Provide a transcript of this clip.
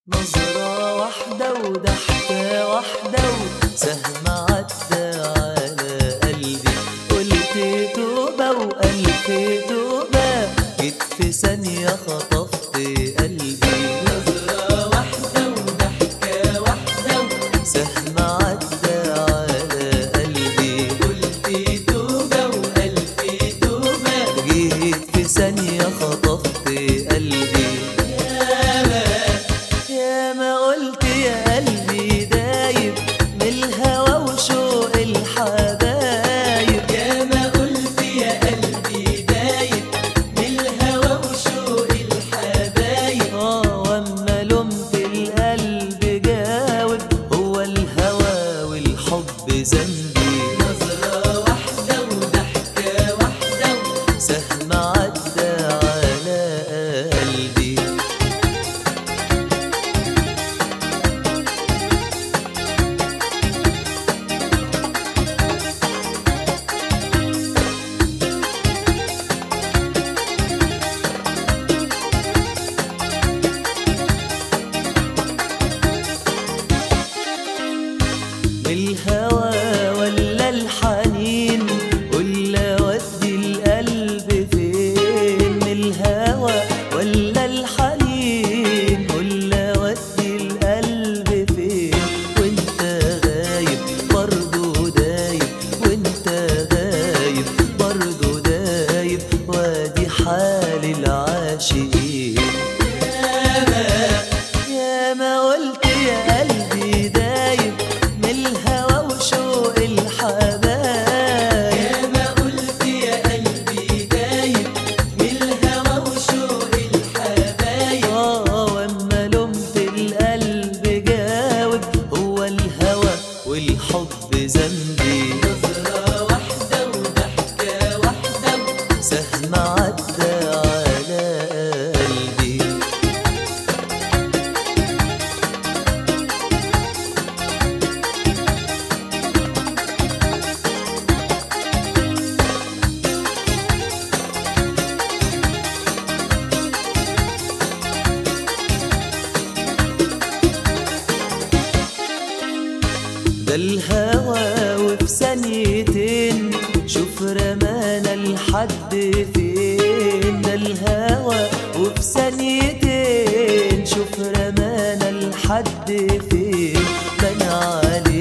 نظرة واحدة وضحكة واحدة وسهم عدى على قلبي قلت توبة وألف توبة جيت في ثانية خطفت قلبي نظرة واحدة وضحكة واحدة وسهم عدى على قلبي قلت توبة وألف توبة جيت في ثانية خطفت قلبي يا ما قلت يا قلبي دايب من الهوى وشوق الحبايب يا ما قلت يا قلبي دايب من الهوى وشوق الحبايب اه واما لمت القلب جاوب هو الهوى والحب ذنبي نظرة واحدة وضحكة واحدة سهم عدى على قلبي الهوى ولا الحنين ولا ودي القلب فين الهوى ولا الحنين ولا ودي القلب فين وانت غايب برضو دايب وانت غايب برضو دايب وادي حال العاشقين يا ما قلت يا قلبي دايب من الهوى وشوق الحبايب يا ما قلت يا قلبي دايب من الهوى وشوق الحبايب اه واما لمت القلب جاوب هو الهوى والحب ذنبي نظرة واحدة وضحكة واحدة سهم عدى على قلبي ده الهوى وفي ثانيتين شوف رمانا لحد فين ده الهوى وفي ثانيتين شوف رمانا لحد فين بنى عليه